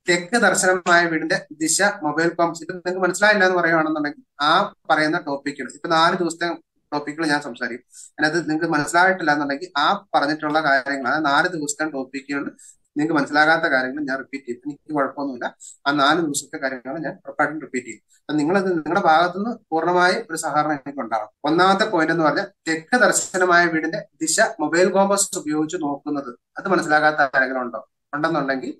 തെക്ക് ദർശനമായ വീടിന്റെ ദിശ മൊബൈൽ കോംസ് ഇത് നിങ്ങൾക്ക് മനസ്സിലായില്ല എന്ന് പറയുകയാണെന്നുണ്ടെങ്കിൽ ആ പറയുന്ന ടോപ്പിക്കുകൾ ഇപ്പൊ നാല് ദിവസത്തെ ടോപ്പിക്കുകൾ ഞാൻ സംസാരിക്കും അതിനകത്ത് നിങ്ങൾക്ക് മനസ്സിലായിട്ടില്ല എന്നുണ്ടെങ്കിൽ ആ പറഞ്ഞിട്ടുള്ള കാര്യങ്ങൾ അതായത് നാല് ദിവസത്തെ ടോപ്പിക്കുകൾ നിങ്ങൾക്ക് മനസ്സിലാകാത്ത കാര്യങ്ങൾ ഞാൻ റിപ്പീറ്റ് ചെയ്യും എനിക്ക് കുഴപ്പമൊന്നുമില്ല ആ നാല് ദിവസത്തെ കാര്യങ്ങൾ ഞാൻ ഉറപ്പായിട്ടും റിപ്പീറ്റ് ചെയ്യും അപ്പൊ നിങ്ങളത് നിങ്ങളുടെ ഭാഗത്തുനിന്ന് പൂർണ്ണമായി ഒരു സഹകരണം എനിക്ക് ഉണ്ടാകും ഒന്നാമത്തെ പോയിന്റ് എന്ന് പറഞ്ഞാൽ തെക്ക് ദർശനമായ വീടിന്റെ ദിശ മൊബൈൽ കോമ്പസ് ഉപയോഗിച്ച് നോക്കുന്നത് അത് മനസ്സിലാകാത്ത ആരെങ്കിലും ഉണ്ടോ ഉണ്ടെന്നുണ്ടെങ്കിൽ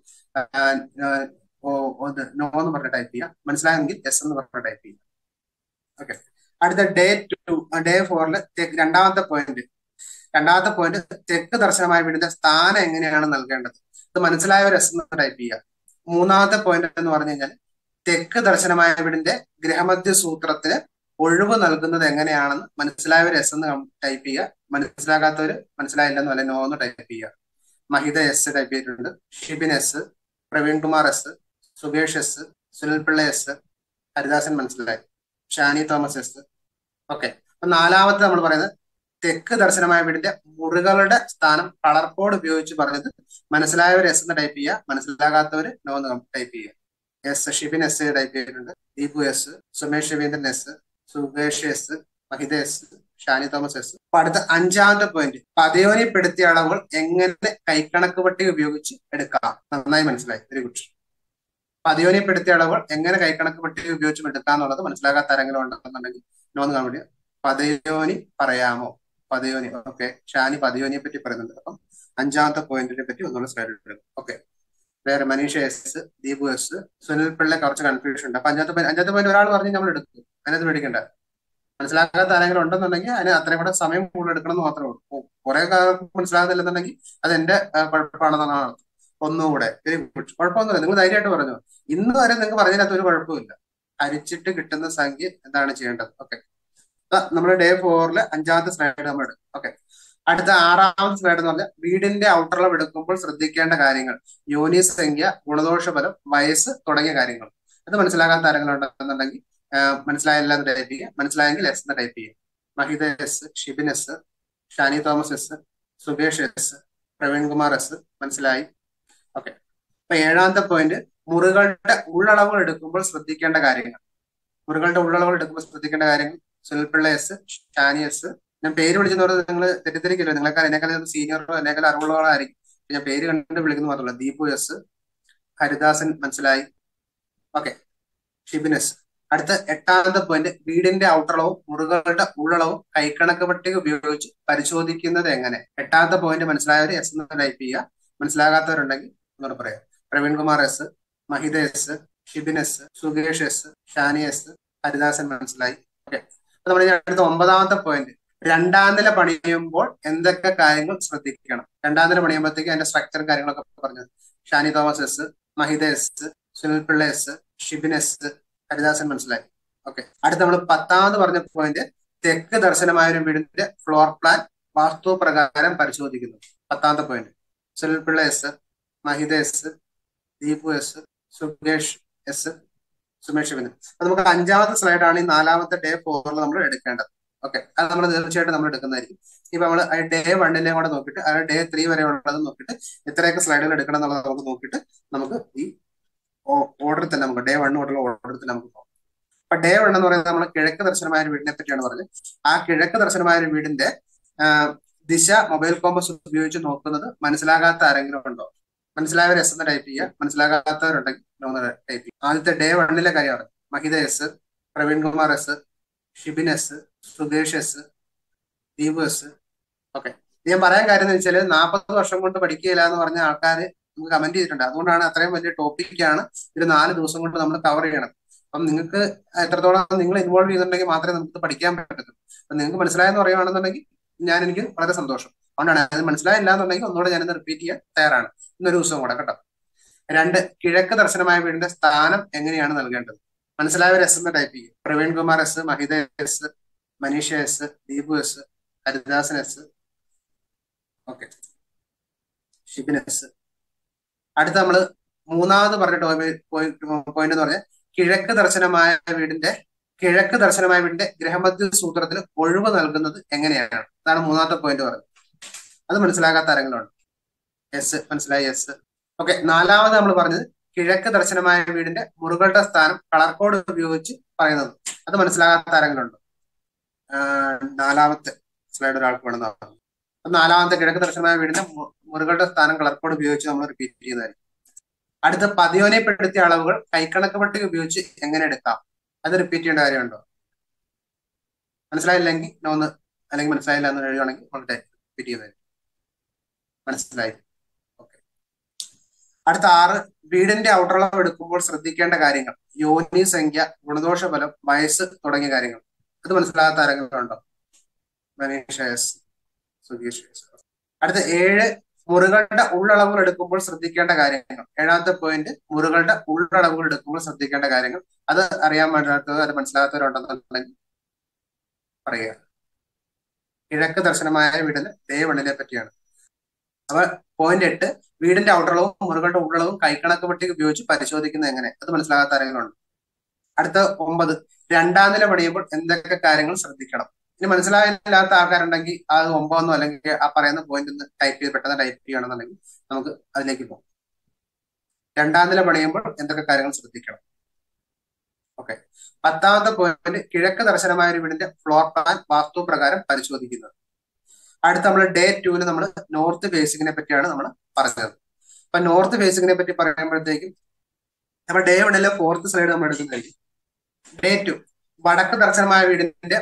നോ എന്ന് പറഞ്ഞ ടൈപ്പ് ചെയ്യാം മനസ്സിലായെങ്കിൽ എസ് എന്ന് പറഞ്ഞ ടൈപ്പ് ചെയ്യാം ഓക്കെ അടുത്ത ഡേ ടു ഡേ ഫോറില് രണ്ടാമത്തെ പോയിന്റ് രണ്ടാമത്തെ പോയിന്റ് തെക്ക് ദർശനമായ വീടിന്റെ സ്ഥാനം എങ്ങനെയാണ് നൽകേണ്ടത് ഇത് മനസ്സിലായവർ എസ് എന്ന് ടൈപ്പ് ചെയ്യുക മൂന്നാമത്തെ പോയിന്റ് എന്ന് പറഞ്ഞു കഴിഞ്ഞാൽ തെക്ക് ദർശനമായ വീടിന്റെ ഗ്രഹമധ്യ സൂത്രത്തിന് ഒഴിവ് നൽകുന്നത് എങ്ങനെയാണെന്ന് മനസ്സിലായവർ എസ് എന്ന് ടൈപ്പ് ചെയ്യുക മനസ്സിലാകാത്തവർ മനസ്സിലായില്ലെന്ന് അല്ലെ നോ എന്ന് ടൈപ്പ് ചെയ്യുക മഹിത എസ് ടൈപ്പ് ചെയ്തിട്ടുണ്ട് Shibin yes Praveen Kumar yes Sukesh yes Sunil Pillai yes Haridasan മനസ്സിലായി ഷാനി തോമസ് എസ് ഓക്കെ അപ്പൊ നാലാമത്തെ നമ്മൾ പറയുന്നത് തെക്ക് ദർശനമായ വീടിന്റെ മുറികളുടെ സ്ഥാനം കളർ കോഡ് ഉപയോഗിച്ച് പറഞ്ഞത് മനസ്സിലായവർ എസ് എന്ന് ടൈപ്പ് ചെയ്യുക മനസ്സിലാകാത്തവർ നോ എന്ന് ടൈപ്പ് ചെയ്യുക എസ് ഷിബിൻ എസ് ടൈപ്പ് ചെയ്തിട്ടുണ്ട് Deepu yes Sumesh Raveendran yes Sukesh yes Mahitha yes Shani Thomas yes അപ്പൊ അടുത്ത അഞ്ചാമത്തെ പോയിന്റ് പതയോനിപ്പെടുത്തിയ അളവുകൾ എങ്ങനെ കൈക്കണക്ക് പട്ടി ഉപയോഗിച്ച് എടുക്കാം നന്നായി മനസ്സിലായി വെരി ഗുഡ് പതയോനിപ്പെടുത്തിയ അളവുകൾ എങ്ങനെ കൈക്കണക്ക് പട്ടി ഉപയോഗിച്ച് എടുക്കാം എന്നുള്ളത് മനസ്സിലാകാത്ത ആരെങ്കിലും ഉണ്ടെന്നുണ്ടെങ്കിൽ നോന്ന് കാണാൻ വേണ്ടി പതയോനി പറയാമോ പതയോനി ഓക്കെ ഷാനി പതയോനിയെ പറ്റി പറയുന്നുണ്ട് അപ്പം അഞ്ചാമത്തെ പോയിന്റിനെ പറ്റി ഒന്നുകൂടെ സ്ലൈഡ് എടുക്കും ഓക്കെ വേറെ മനീഷ എസ് ദീപു എസ് സുനിൽ പിള്ള കുറച്ച് കൺഫ്യൂഷൻ ഉണ്ട് അപ്പൊ അഞ്ചാമത്തെ പോയിന്റ് അഞ്ചാമത്തെ പോയിന്റ് ഒരാൾ പറഞ്ഞ് നമ്മൾ എടുക്കും അതിനകത്ത് പേടിക്കണ്ട മനസ്സിലാക്കാത്ത ആരെങ്കിലും ഉണ്ടെന്നുണ്ടെങ്കിൽ അതിന് അത്രയും കൂടെ സമയം കൂടുതൽ എടുക്കണം എന്ന് മാത്രമേ ഉള്ളൂ കുറെ മനസ്സിലാകുന്നില്ലെന്നുണ്ടെങ്കിൽ അത് എന്റെ കുഴപ്പമാണെന്നാണ് ഒന്നുകൂടെ വെരി ഗുഡ് കുഴപ്പമൊന്നുമില്ല നിങ്ങൾ ധൈര്യമായിട്ട് പറഞ്ഞു ഇന്ന് വരെ നിങ്ങൾക്ക് പറഞ്ഞതിനകത്ത് ഒരു കുഴപ്പമില്ല അരിച്ചിട്ട് കിട്ടുന്ന സംഖ്യ എന്താണ് ചെയ്യേണ്ടത് ഓക്കെ നമ്മുടെ ഡേ ഫോറിലെ അഞ്ചാമത്തെ സ്ലൈഡ് നമ്മൾ എടുക്കും ഓക്കെ അടുത്ത ആറാമത്തെ സ്ലൈഡ് എന്ന് പറഞ്ഞാൽ വീടിന്റെ ഔട്ടർളം എടുക്കുമ്പോൾ ശ്രദ്ധിക്കേണ്ട കാര്യങ്ങൾ യോനി സംഖ്യ ഗുണദോഷ ഫലം വയസ്സ് തുടങ്ങിയ കാര്യങ്ങൾ അത് മനസ്സിലാകാത്ത ആരെങ്കിലും ഉണ്ടെന്നുണ്ടെങ്കിൽ മനസ്സിലായില്ല എന്ന് ടൈപ്പ് ചെയ്യുക മനസ്സിലായെങ്കിൽ എസ് എന്ന് ടൈപ്പ് ചെയ്യുക Mahitha yes Shibin yes Shani Thomas yes Sukesh yes Praveen Kumar yes മനസ്സിലായി ഓക്കെ അപ്പൊ ഏഴാമത്തെ പോയിന്റ് മുറികളുടെ ഉള്ളളവുകൾ എടുക്കുമ്പോൾ ശ്രദ്ധിക്കേണ്ട കാര്യങ്ങൾ മുറികളുടെ ഉള്ളളവുകൾ എടുക്കുമ്പോൾ ശ്രദ്ധിക്കേണ്ട കാര്യങ്ങൾ സുനിൽപിള്ള എസ് ഷാനി എസ് ഞാൻ പേര് വിളിച്ചെന്ന് പറഞ്ഞത് നിങ്ങൾ തെറ്റിദ്ധരിക്കില്ല നിങ്ങളെക്കാൾ എന്നെക്കാൾ സീനിയറോ എന്നെക്കാൾ അറിവുള്ളവരോ ആയിരിക്കും ഞാൻ പേര് കണ്ട് വിളിക്കുന്ന മാത്രമല്ല ദീപു എസ് ഹരിദാസൻ മനസ്സിലായി ഓക്കെ ഷിബിൻ എസ് അടുത്ത എട്ടാമത്തെ പോയിന്റ് വീടിന്റെ ഔട്ടളവും മുറികളുടെ ഉള്ളളവും കൈക്കണക്ക് പട്ടിക ഉപയോഗിച്ച് പരിശോധിക്കുന്നത് എങ്ങനെ എട്ടാമത്തെ പോയിന്റ് മനസ്സിലായവർ എസ് എന്ന് ടൈപ്പ് ചെയ്യുക മനസ്സിലാകാത്തവരുണ്ടെങ്കിൽ എന്നോട് പറയാം Praveen Kumar yes Mahitha yes Shibin yes Sukesh yes Shani yes Haridasan മനസ്സിലായി ഓക്കെ അപ്പൊ നമ്മൾ അടുത്ത ഒമ്പതാമത്തെ പോയിന്റ് രണ്ടാം നില പണിയുമ്പോൾ എന്തൊക്കെ കാര്യങ്ങൾ ശ്രദ്ധിക്കണം രണ്ടാം നില പണിയുമ്പോഴത്തേക്ക് അതിന്റെ സ്ട്രക്ചറും കാര്യങ്ങളൊക്കെ പറഞ്ഞത് Shani Thomas yes Mahitha yes Sunil Pillai yes Shibin yes Haridasan മനസ്സിലായി ഓക്കെ അടുത്ത നമ്മൾ പത്താമത് പറഞ്ഞ പോയിന്റ് തെക്ക് ദർശനമായ ഒരു വീടിന്റെ ഫ്ലോർ പ്ലാൻ വാസ്തു പ്രകാരം പരിശോധിക്കുന്നു പത്താമത്തെ point Sunil Pillai yes Mahitha yes Deepu yes Sukesh yes Sumesh Shibin അപ്പൊ നമുക്ക് അഞ്ചാമത്തെ സ്ലൈഡാണ് ഈ നാലാമത്തെ ഡേ ഫോറിൽ നമ്മൾ എടുക്കേണ്ടത് ഓക്കെ അത് നമ്മൾ തീർച്ചയായിട്ടും നമ്മൾ എടുക്കുന്നതായിരിക്കും ഇപ്പൊ നമ്മൾ ഡേ വണ്ണിനെ കൂടെ നോക്കിയിട്ട് ആ ഡേ ത്രീ വരെ ഉള്ളത് നോക്കിയിട്ട് എത്രയൊക്കെ സ്ലൈഡുകൾ എടുക്കണം എന്നുള്ളത് നമുക്ക് നോക്കിയിട്ട് നമുക്ക് ഈ ഓർഡറിൽ തന്നെ നമുക്ക് ഡേ വൺ തൊട്ടുള്ള ഓർഡറിൽ തന്നെ നമുക്ക് പോകാം അപ്പൊ ഡേ വൺ എന്ന് പറയുന്നത് നമ്മൾ കിഴക്ക് ദർശനമായ ഒരു വീടിനെ പറ്റിയാണ് പറഞ്ഞത് ആ കിഴക്ക് ദർശനമായ ഒരു വീടിന്റെ ദിശ മൊബൈൽ കോമ്പസ് ഉപയോഗിച്ച് നോക്കുന്നത് മനസ്സിലാകാത്ത ആരെങ്കിലും ഉണ്ടോ മനസ്സിലായവർ എസ് എന്ന് ടൈപ്പ് ചെയ്യുക മനസ്സിലാകാത്തവരുണ്ടെങ്കിൽ ടൈപ്പ് ചെയ്യുക ആദ്യത്തെ ഡേ വണ്ണിലെ കാര്യമാണ് Mahitha yes Praveen Kumar yes Shibin yes Sukesh yes Deepu yes okay ഞാൻ പറയാൻ കാര്യം എന്ന് വെച്ചാൽ നാൽപ്പത് വർഷം കൊണ്ട് പഠിക്കുകയില്ല എന്ന് പറഞ്ഞ ആൾക്കാർ നമുക്ക് കമന്റ് ചെയ്തിട്ടുണ്ട് അതുകൊണ്ടാണ് അത്രയും വലിയ ടോപ്പിക്കാണ് ഒരു നാല് ദിവസം കൊണ്ട് നമ്മൾ കവർ ചെയ്യണം അപ്പം നിങ്ങൾക്ക് എത്രത്തോളം നിങ്ങൾ ഇൻവോൾവ് ചെയ്തിട്ടുണ്ടെങ്കിൽ മാത്രമേ നമുക്ക് പഠിക്കാൻ പറ്റത്തുള്ളൂ അപ്പൊ നിങ്ങൾക്ക് മനസ്സിലായെന്ന് പറയുകയാണെന്നുണ്ടെങ്കിൽ ഞാൻ എനിക്ക് വളരെ സന്തോഷം അതുകൊണ്ടാണ് അത് മനസ്സിലായില്ല എന്നുണ്ടെങ്കിൽ ഒന്നുകൂടെ ഞാനിന്ന് റിപ്പീറ്റ് ചെയ്യാൻ തയ്യാറാണ് ഇന്നൊരു ദിവസം കൂടെ കേട്ടോ രണ്ട് കിഴക്ക് ദർശനമായ വീടിന്റെ സ്ഥാനം എങ്ങനെയാണ് നൽകേണ്ടത് മനസ്സിലായവർ എസ് എന്ന് ടൈപ്പ് ചെയ്യും Praveen Kumar yes Mahitha yes Manisha yes Deepu yes Haridasan yes okay Shibin yes അടുത്ത നമ്മള് മൂന്നാമത് പറഞ്ഞ പോയിന്റ് എന്ന് പറഞ്ഞാൽ കിഴക്ക് ദർശനമായ വീടിന്റെ കിഴക്ക് ദർശനമായ വീടിന്റെ ഗ്രഹമധ്യ സൂത്രത്തിന് ഒഴിവ് നൽകുന്നത് എങ്ങനെയാണ് അതാണ് മൂന്നാമത്തെ പോയിന്റ് പറഞ്ഞത് അത് മനസ്സിലാകാത്ത ആരെങ്കിലും ഉണ്ട് എസ് മനസ്സിലായി എസ് ഓക്കെ നാലാമത് നമ്മൾ പറഞ്ഞത് കിഴക്ക് ദർശനമായ വീടിന്റെ മുറികളുടെ സ്ഥാനം കളർ കോഡ് ഉപയോഗിച്ച് പറയുന്നത് അത് മനസ്സിലാകാത്ത ആരെങ്കിലും ഉണ്ടോ നാലാമത്തെ സ്ലൈഡ് ഒരാൾക്ക് വേണമെന്നാണ് നാലാമത്തെ കിഴക്ക് ദർശനമായ വീടിന്റെ മുറികളുടെ സ്ഥാനം കളർ കോഡ് ഉപയോഗിച്ച് നമ്മൾ റിപ്പീറ്റ് ചെയ്യുന്നതായിരിക്കും അടുത്ത പതിയോനെപ്പെടുത്തിയ അളവുകൾ കൈക്കണക്ക് പട്ടിക ഉപയോഗിച്ച് എങ്ങനെ എടുക്കാം അത് റിപ്പീറ്റ് ചെയ്യേണ്ട കാര്യമുണ്ടോ മനസ്സിലായില്ലെങ്കിൽ ഒന്ന് അല്ലെങ്കിൽ മനസ്സിലായില്ല എന്ന് എഴുതുകയാണെങ്കിൽ വളരെ റിപ്പീറ്റ് ചെയ്യുന്നതായിരിക്കും മനസ്സിലായി ഓക്കെ അടുത്ത ആറ് വീടിന്റെ ഔട്ടറളവ് എടുക്കുമ്പോൾ ശ്രദ്ധിക്കേണ്ട കാര്യങ്ങൾ യോനി സംഖ്യ ഗുണദോഷ ഫലം വയസ്സ് തുടങ്ങിയ കാര്യങ്ങൾ അത് മനസ്സിലാകാത്ത ആരെങ്കിലും ഉണ്ടോ മനീഷ എസ് സുഗീഷ് എസ് അടുത്ത ഏഴ് മുറികളുടെ ഉള്ളളവുകൾ എടുക്കുമ്പോൾ ശ്രദ്ധിക്കേണ്ട കാര്യങ്ങൾ ഏഴാമത്തെ പോയിന്റ് മുറികളുടെ ഉള്ളളവുകൾ എടുക്കുമ്പോൾ ശ്രദ്ധിക്കേണ്ട കാര്യങ്ങൾ അത് അറിയാൻ പറ്റാത്തത് അത് മനസ്സിലാകാത്തവരുണ്ടെന്നുണ്ടെങ്കിൽ പറയുക കിഴക്ക് ദർശനമായ വീടിന് ദേവണ്ണിനെ പറ്റിയാണ് അപ്പൊ പോയിന്റ് എട്ട് വീടിന്റെ ഔട്ടളവും മുറികളുടെ ഉള്ളളവും കൈക്കണക്ക് പട്ടിക ഉപയോഗിച്ച് പരിശോധിക്കുന്നത് എങ്ങനെ അത് മനസ്സിലാകാത്ത ആരെങ്കിലും ഉണ്ട് അടുത്ത ഒമ്പത് രണ്ടാം നില പണിയുമ്പോൾ എന്തൊക്കെ കാര്യങ്ങൾ ശ്രദ്ധിക്കണം ഇനി മനസ്സിലായില്ലാത്ത ആൾക്കാരുണ്ടെങ്കിൽ അത് ഒമ്പതെന്നോ അല്ലെങ്കിൽ ആ പറയുന്ന പോയിന്റ് ഒന്ന് ടൈപ്പ് ചെയ്ത് പെട്ടെന്ന് ടൈപ്പ് ചെയ്യണമെന്നുണ്ടെങ്കിൽ നമുക്ക് അതിലേക്ക് പോകും രണ്ടാം നില പണിയുമ്പോൾ എന്തൊക്കെ കാര്യങ്ങൾ ശ്രദ്ധിക്കണം ഓക്കെ പത്താമത്തെ പോയിന്റ് കിഴക്ക് ദർശനമായ ഒരു വീടിന്റെ ഫ്ലോർ പ്ലാൻ വാസ്തു പ്രകാരം പരിശോധിക്കുന്നത് അടുത്ത നമ്മൾ ഡേ ടൂവിൽ നമ്മൾ നോർത്ത് ഫേസിങ്ങിനെ പറ്റിയാണ് നമ്മൾ പറഞ്ഞത് അപ്പൊ നോർത്ത് ഫേസിങ്ങിനെ പറ്റി പറയുമ്പോഴത്തേക്കും അപ്പൊ ഡേ വണ്ണിലെ ഫോർത്ത് സ്ലൈഡ് നമ്മൾ എടുക്കുന്നതായിരിക്കും ഡേ ടു വടക്ക് ദർശനമായ വീടിന്റെ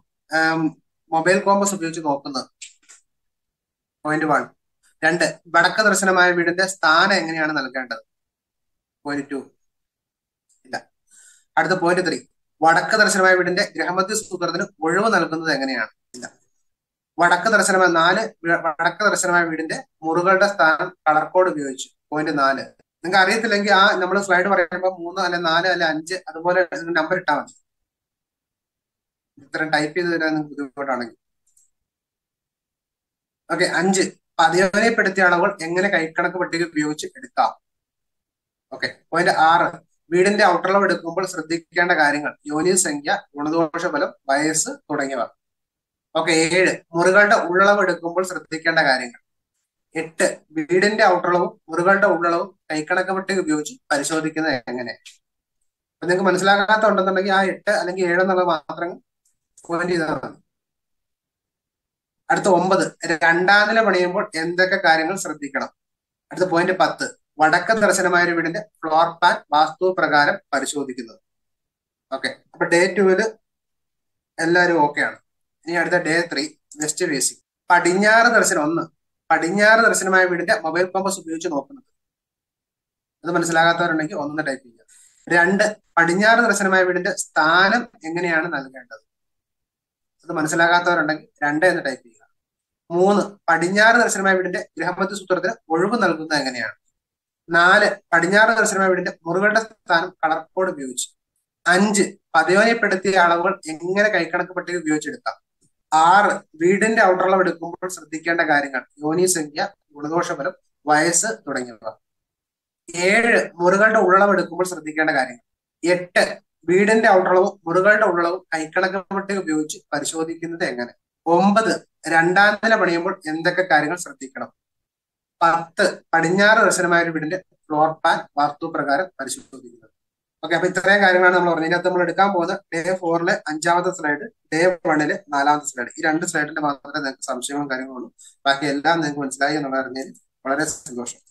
മൊബൈൽ കോമ്പസ് ഉപയോഗിച്ച് നോക്കുന്നത് പോയിന്റ് വൺ രണ്ട് വടക്ക് ദർശനമായ വീടിന്റെ സ്ഥാനം എങ്ങനെയാണ് നൽകേണ്ടത് പോയിന്റ് ടു ഇല്ല അടുത്ത പോയിന്റ് ത്രീ വടക്ക് ദർശനമായ വീടിന്റെ ഗ്രഹമധ്യ സൂത്രത്തിന് ഒഴിവ് നൽകുന്നത് എങ്ങനെയാണ് ഇല്ല വടക്ക് ദർശനമായ നാല് വടക്ക് ദർശനമായ വീടിന്റെ മുറികളുടെ സ്ഥാനം കളർ കോഡ് ഉപയോഗിച്ചു പോയിന്റ് നാല് നിങ്ങൾക്ക് അറിയത്തില്ലെങ്കിൽ ആ നമ്മൾ സ്ലൈഡ് പറയുമ്പോൾ മൂന്ന് അല്ലെ നാല് അല്ലെ അഞ്ച് അതുപോലെ നമ്പർ ഇട്ടാൽ മതി ഇത്രയും ടൈപ്പ് ചെയ്ത് തരാൻ നിങ്ങൾക്ക് ബുദ്ധിമുട്ടാണെങ്കിൽ ഓക്കെ അഞ്ച് പതിയോനപ്പെടുത്തിയ അളവുകൾ എങ്ങനെ കൈക്കണക്ക് പട്ടിക ഉപയോഗിച്ച് എടുക്കാം ഓക്കെ പോയിന്റ് ആറ് വീടിന്റെ ഔട്ടളവ് എടുക്കുമ്പോൾ ശ്രദ്ധിക്കേണ്ട കാര്യങ്ങൾ യോനി സംഖ്യ ഗുണദോഷ ഫലം വയസ്സ് തുടങ്ങിയവ ഓക്കെ ഏഴ് മുറികളുടെ ഉള്ളളവ് എടുക്കുമ്പോൾ ശ്രദ്ധിക്കേണ്ട കാര്യങ്ങൾ എട്ട് വീടിന്റെ ഔട്ടളവും മുറികളുടെ ഉള്ളളവും കൈക്കണക്ക് പട്ടിക ഉപയോഗിച്ച് പരിശോധിക്കുന്നത് എങ്ങനെ അപ്പൊ നിങ്ങൾക്ക് മനസ്സിലാകാത്ത ഉണ്ടെന്നുണ്ടെങ്കിൽ ആ എട്ട് അല്ലെങ്കിൽ ഏഴ് എന്നുള്ളത് മാത്രം പോയിന്റ് ചെയ്താൽ മതി അടുത്ത ഒമ്പത് രണ്ടാം നില പണിയുമ്പോൾ എന്തൊക്കെ കാര്യങ്ങൾ ശ്രദ്ധിക്കണം അടുത്ത പോയിന്റ് പത്ത് വടക്ക് ദർശനമായ ഒരു വീടിന്റെ ഫ്ലോർ പ്ലാൻ വാസ്തു പ്രകാരം പരിശോധിക്കുന്നത് ഓക്കെ അപ്പൊ ഡേ ടുവില് എല്ലാവരും ഓക്കെയാണ് ഇനി അടുത്ത ഡേ ത്രീ വെസ്റ്റ് ഫേസിംഗ് പടിഞ്ഞാറ് ദർശനം ഒന്ന് പടിഞ്ഞാറ് ദർശനമായ വീടിന്റെ മൊബൈൽ കോമ്പസ് ഉപയോഗിച്ച് നോക്കുന്നത് അത് മനസ്സിലാകാത്തവരുണ്ടെങ്കിൽ ഒന്നൊന്ന് ടൈപ്പ് ചെയ്യുക രണ്ട് പടിഞ്ഞാറ് ദർശനമായ വീടിന്റെ സ്ഥാനം എങ്ങനെയാണ് നൽകേണ്ടത് അത് മനസ്സിലാകാത്തവരുണ്ടെങ്കിൽ രണ്ട് എന്ന് ടൈപ്പ് ചെയ്യുക മൂന്ന് പടിഞ്ഞാറ് ദർശനമായ വീടിന്റെ ഗ്രഹമധ്യ സൂത്രത്തിന് ഒഴിവ് നൽകുന്നത് എങ്ങനെയാണ് നാല് പടിഞ്ഞാറ് ദർശനമായ വീടിന്റെ മുറികളുടെ സ്ഥാനം കളർ കോഡ് ഉപയോഗിച്ച് അഞ്ച് പതയോനപ്പെടുത്തിയ അളവുകൾ എങ്ങനെ കൈക്കണക്ക് പട്ടിക ഉപയോഗിച്ചെടുക്കാം ആറ് വീടിന്റെ ഔട്ടറളവ് എടുക്കുമ്പോൾ ശ്രദ്ധിക്കേണ്ട കാര്യങ്ങൾ യോനി സംഖ്യ ഗുണദോഷഫലം വയസ്സ് തുടങ്ങിയവ ഏഴ് മുറികളുടെ ഉള്ളളവ് എടുക്കുമ്പോൾ ശ്രദ്ധിക്കേണ്ട കാര്യങ്ങൾ എട്ട് വീടിന്റെ ഔട്ടളവും മുറികളുടെ ഉള്ളളവും കൈക്കണക്ക് പട്ടിക ഉപയോഗിച്ച് പരിശോധിക്കുന്നത് എങ്ങനെ ഒമ്പത് രണ്ടാം നില പണിയുമ്പോൾ എന്തൊക്കെ കാര്യങ്ങൾ ശ്രദ്ധിക്കണം പത്ത് പടിഞ്ഞാറ് ദർശനമായ ഒരു വീടിന്റെ ഫ്ലോർ പ്ലാൻ വാസ്തു പ്രകാരം പരിശോധിക്കുന്നത് ഓക്കെ അപ്പൊ ഇത്രയും കാര്യങ്ങളാണ് നമ്മൾ പറഞ്ഞത് ഇതിനകത്ത് നമ്മൾ എടുക്കാൻ പോകുന്നത് ഡേ ഫോറിലെ അഞ്ചാമത്തെ സ്ലൈഡ് ഡേ വണ്ണിലെ നാലാമത്തെ സ്ലൈഡ് ഈ രണ്ട് സ്ലൈഡിന്റെ മാത്രമേ നിങ്ങൾക്ക് സംശയങ്ങളും കാര്യങ്ങളും ഉള്ളൂ ബാക്കി എല്ലാം നിങ്ങൾക്ക് മനസ്സിലായി എന്നുള്ള അറിഞ്ഞതിൽ വളരെ സന്തോഷം